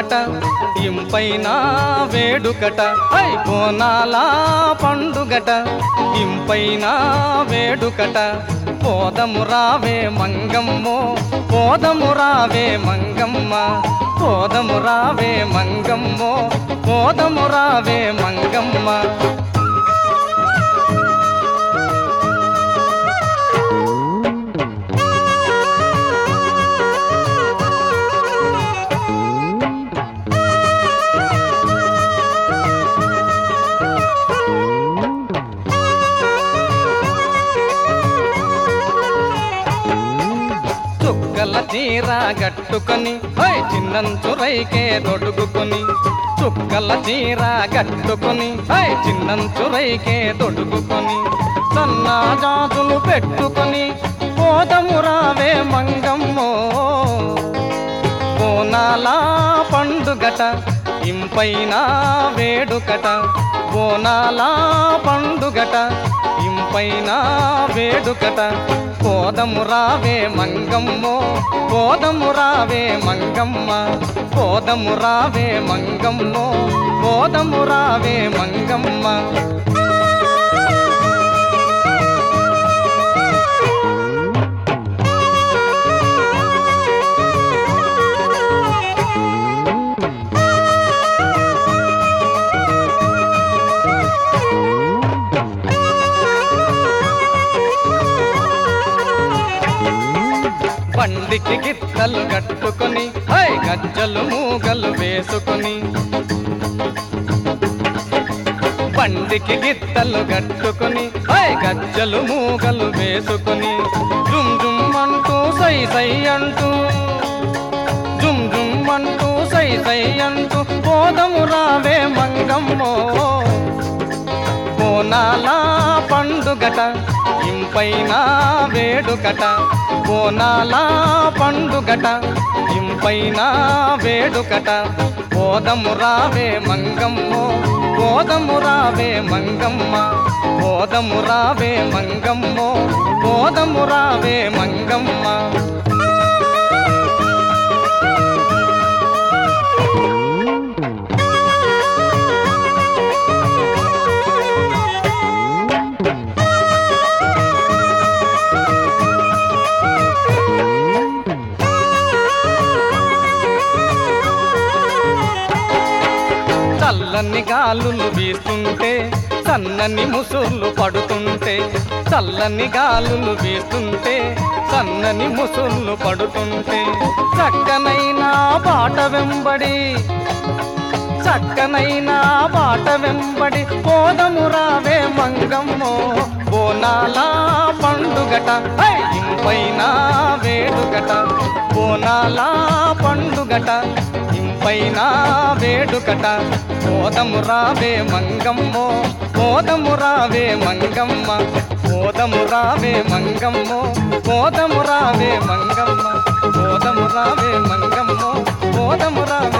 పండుగట ఇంపైన వేడుకట ఐ బోనాల పండుగట ఇంపైన వేడుకట పోదము రావే మంగమ్మో పోదము రావే మంగమ్మ పోదము రావే మంగమ్మో పోదము రావే మంగమ్మ చుక్కల చీర గట్టుకొని హోయ్ చిన్నంచురైకే దొడుగుకొని చుక్కల చీర గట్టుకొని హోయ్ చిన్నంచురైకే దొడుగుకొని సన్నా జాతులు పెట్టుకొని పోదము రావే మంగమ్మో బోనాల పండుగట ఇంపైన వేడుకట బోనాల పండుగట ఇంపైన వేడుకట పోదము రావే మంగమ్మో పోదము రావే మంగమ్మ పోదము రావే మంగమ్మో పోదము రావే మంగమ్మ బండికి గిత్తలు కట్టుకొని హై గజ్జలు మూగలు వేసుకొని బండికి గిత్తలు కట్టుకొని హై గజ్జలు మూగలు వేసుకొని జుమ్ జుమ్ అంటూ సై సై అంటూ జుమ్ జుమ్ అంటూ సై సై అంటూ పోదము రావే మంగమ్మో బోనాల పండుగట ఇంపైన వేడుకట బోనాల పండుగట ఇంపైన వేడుకట పోదము రావే మంగమ్మో పోదము రావే మంగమ్మ పోదము రావే మంగమ్మో పోదము రావే మంగమ్మ చల్లని గాలులు వీస్తుంటే సన్నని ముసుళ్ళు పడుతుంటే చల్లని గాలులు వీస్తుంటే సన్నని ముసుళ్ళు పడుతుంటే చక్కనైన పాట వెంబడి చక్కనైన పాట వెంబడి పోదము రావే మంగమ్మో బోనాల పండుగట హై! ఇంపైన వేడుకట బోనాల పండుగట ఇంపైన వేడుకట పోదము రావే మంగమ్మో పోదము రావే మంగమ్మ పోదము రావే మంగమ్మో పోదము రావే మంగమ్మ పోదము రావే మంగమ్మో పోదము రావే